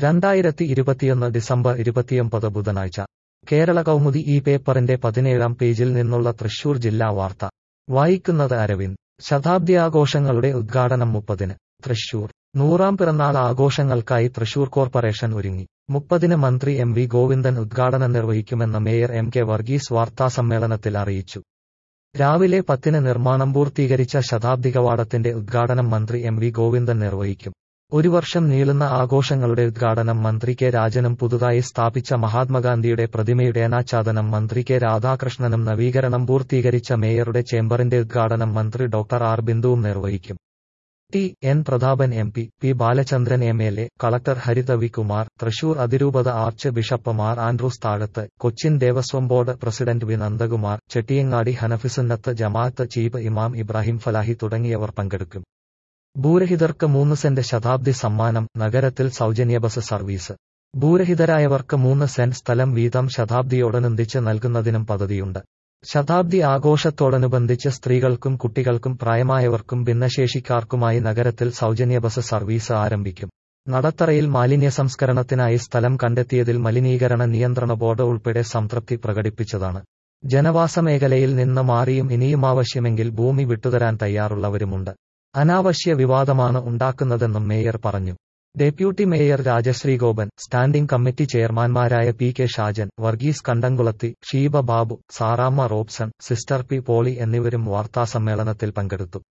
രണ്ടായിരത്തി ഇരുപത്തിയൊന്ന് ഡിസംബർ ഇരുപത്തിയൊമ്പത് ബുധനാഴ്ച കേരള കൗമുദി ഈ പേപ്പറിന്റെ പതിനേഴാം പേജിൽ നിന്നുള്ള തൃശൂർ ജില്ലാ വാർത്ത വായിക്കുന്നത് അരവിന്ദ് ശതാബ്ദി ആഘോഷങ്ങളുടെ ഉദ്ഘാടനം മുപ്പതിന് തൃശൂർ നൂറാം പിറന്നാൾ ആഘോഷങ്ങൾക്കായി തൃശൂർ കോർപ്പറേഷൻ ഒരുങ്ങി മുപ്പതിന് മന്ത്രി എം വി ഗോവിന്ദൻ ഉദ്ഘാടനം നിർവഹിക്കുമെന്ന് മേയർ എം കെ വർഗീസ് വാർത്താസമ്മേളനത്തിൽ അറിയിച്ചു രാവിലെ പത്തിന് നിർമ്മാണം പൂർത്തീകരിച്ച ശതാബ്ദി കവാടത്തിന്റെ ഉദ്ഘാടനം മന്ത്രി എം വി ഗോവിന്ദൻ നിർവഹിക്കും ഒരു വർഷം നീളുന്ന ആഘോഷങ്ങളുടെ ഉദ്ഘാടനം മന്ത്രി കെ രാജനും പുതുതായി സ്ഥാപിച്ച മഹാത്മാഗാന്ധിയുടെ പ്രതിമയുടെ അനാച്ഛാദനം മന്ത്രി കെ രാധാകൃഷ്ണനും നവീകരണം പൂർത്തീകരിച്ച മേയറുടെ ചേംബറിന്റെ ഉദ്ഘാടനം മന്ത്രി ഡോക്ടർ ആർ ബിന്ദുവും നിർവഹിക്കും T N Prathapan M P P Balachandran M L A collector Haritha V Kumar Thrissur അതിരൂപത archbishop Mar Andrews Thazhath Cochin Devaswom board president V Nandakumar Chettiyangadi ഹനഫിസുന്നത്ത് ജമാഅത്ത് ചീഫ് ഇമാം ഇബ്രാഹിം ഫലാഹി തുടങ്ങിയവർ പങ്കെടുക്കും ഭൂരഹിതർക്ക് മൂന്ന് സെന്റ് ശതാബ്ദി സമ്മാനം നഗരത്തിൽ സൗജന്യ ബസ് സർവീസ് ഭൂരഹിതരായവർക്ക് മൂന്ന് സെന്റ് സ്ഥലം വീതം ശതാബ്ദിയോടനുബന്ധിച്ച് നൽകുന്നതിനും പദ്ധതിയുണ്ട് ശതാബ്ദി ആഘോഷത്തോടനുബന്ധിച്ച് സ്ത്രീകൾക്കും കുട്ടികൾക്കും പ്രായമായവർക്കും ഭിന്നശേഷിക്കാർക്കുമായി നഗരത്തിൽ സൗജന്യ ബസ് സർവീസ് ആരംഭിക്കും നടത്തറയിൽ മാലിന്യ സംസ്കരണത്തിനായി സ്ഥലം കണ്ടെത്തിയതിൽ മലിനീകരണ നിയന്ത്രണ ബോർഡ് ഉൾപ്പെടെ സംതൃപ്തി പ്രകടിപ്പിച്ചതാണ് ജനവാസ മേഖലയിൽ നിന്ന് മാറിയും ഇനിയും ആവശ്യമെങ്കിൽ ഭൂമി വിട്ടുതരാൻ തയ്യാറുള്ളവരുമുണ്ട് അനാവശ്യ വിവാദമാണ് ഉണ്ടാക്കുന്നതെന്നും മേയർ പറഞ്ഞു deputy mayor Rajasree Gopan standing committee ചെയർമാൻമാരായ P K Shajan Varghese Kandamkulathy Sheeba Babu Saramma Robson sister P Poly എന്നിവരും വാർത്താസമ്മേളനത്തിൽ പങ്കെടുത്തു